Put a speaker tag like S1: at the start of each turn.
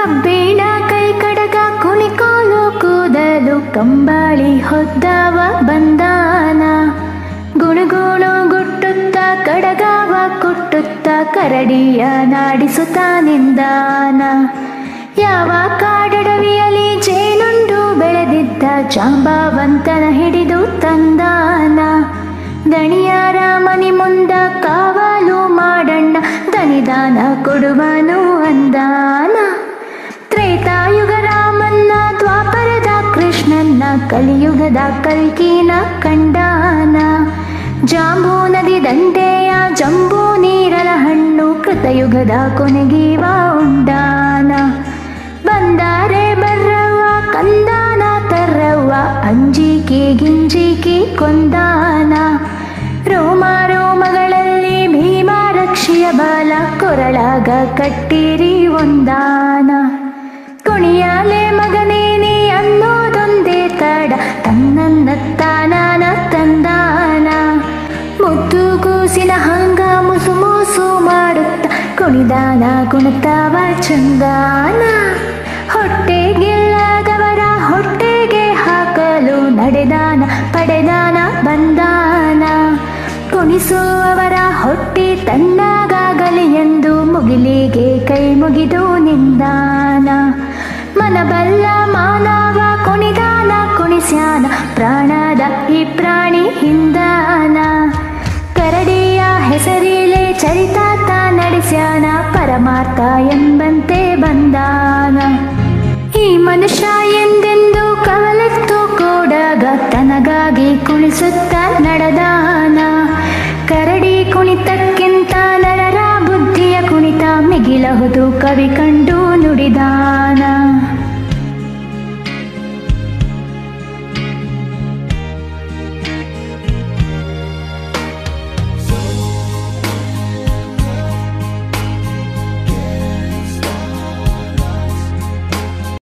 S1: ಕಬ್ಬಿಣ ಕೈ ಕಡಗ ಕುಣಿಕಾಲು ಕೂದಲು ಕಂಬಳಿ ಹೊದ್ದವ ಬಂದಾನ ಗುಣಗುಣು ಗುಟ್ಟುತ್ತ ಕಡಗವ ಕುಟ್ಟುತ್ತ ಕರಡಿಯ ನಾಡಿಸುತ್ತ ನಿಂದಾನ ಯಾವ ಕಾಡಡವಿಯಲಿ ಜೇನುಂಡು ಬೆಳೆದಿದ್ದ ಜಾಂಬವಂತನ ಹಿಡಿದು ತಂದಾನ ದಣಿಯಾರ ಮನಿ ಮುಂದ ಕಾವಲು ಮಾಡಣ್ಣ ದನಿದಾನ ಕೊಡುವನು ಅಂದಾನ ತ್ರೇತಾಯುಗ ರಾಮನ್ನ ದ್ವಾಪರದ ಕೃಷ್ಣನ್ನ ಕಲಿಯುಗದ ಕಲ್ಕಿನ ಕಂಡಾನ ಜಾಂಬೂ ನದಿ ದಂಡೆಯ ಜಂಬೂ ನೀರನ ಹಣ್ಣು ಕೃತಯುಗದ ಕೊನೆಗೀವ ಉಂಡಾನ ಬಂದಾರೆ ಬರ್ರವ್ವ ಕಂದಾನ ತರ್ರವ್ವ ಅಂಜಿಕೆ ಗಿಂಜಿಕೆ ಕೊಂದಾನ ರೋಮ ರೋಮಗಳಲ್ಲಿ ಭೀಮ ರಕ್ಷಿಯ ಬಾಲ ಕೊರಳಾಗ ಕಟ್ಟಿರಿ ಒಂದಾನ ಕುಣಿಯಾಲೆ ಮಗನೇನೆ ಅನ್ನೋದೊಂದೇ ತಡ ತನ್ನನ್ನತ್ತಾನ ತಂದಾನ ಮುದ್ದು ಕೂಸಿನ ಹಂಗ ಮುಸು ಮುಸು ಮಾಡುತ್ತ ಕುಣಿದಾನ ಕುಣಿತಾವ ಚಂದಾನ ಹೊಟ್ಟೆಗಿಲ್ಲದವರ ಹೊಟ್ಟೆಗೆ ಹಾಕಲು ನಡೆದಾನ ಪಡೆದಾನ ಬಂದಾನ ಕುಣಿಸುವವರ ಹೊಟ್ಟೆ ತಣ್ಣಗಾಗಲಿ ಎಂದು ಮುಗಿಲಿಗೆ ಕೈ ಮುಗಿದು ನಿಂದಾನ ಮನಬಲ್ಲ ಮಾನವ ಕುಣಿದಾನ ಕುಣಿಸ್ಯಾನ ಪ್ರಾಣದ ಈ ಪ್ರಾಣಿ ಹಿಂದಾನ ಕರಡಿಯ ಹೆಸರಿಲೆ ಚರಿತಾತ ನಡೆಸ್ಯಾನ ಪರಮಾರ್ಥ ಎಂಬಂತೆ ಬಂದಾನ ಈ ಮನುಷ್ಯ ಎಂದೆಂದು ಕವಲೆತ್ತು ಕೂಡಾಗ ತನಗಾಗಿ ಕುಣಿಸುತ್ತ ನಡೆದಾನ ಕರಡಿ ಕುಣಿತಕ್ಕಿಂತ ನರರ ಬುದ್ಧಿಯ ಕುಣಿತ ಮಿಗಿಲಹುದು ಕವಿ ಕಂಡು ನುಡಿದಾನ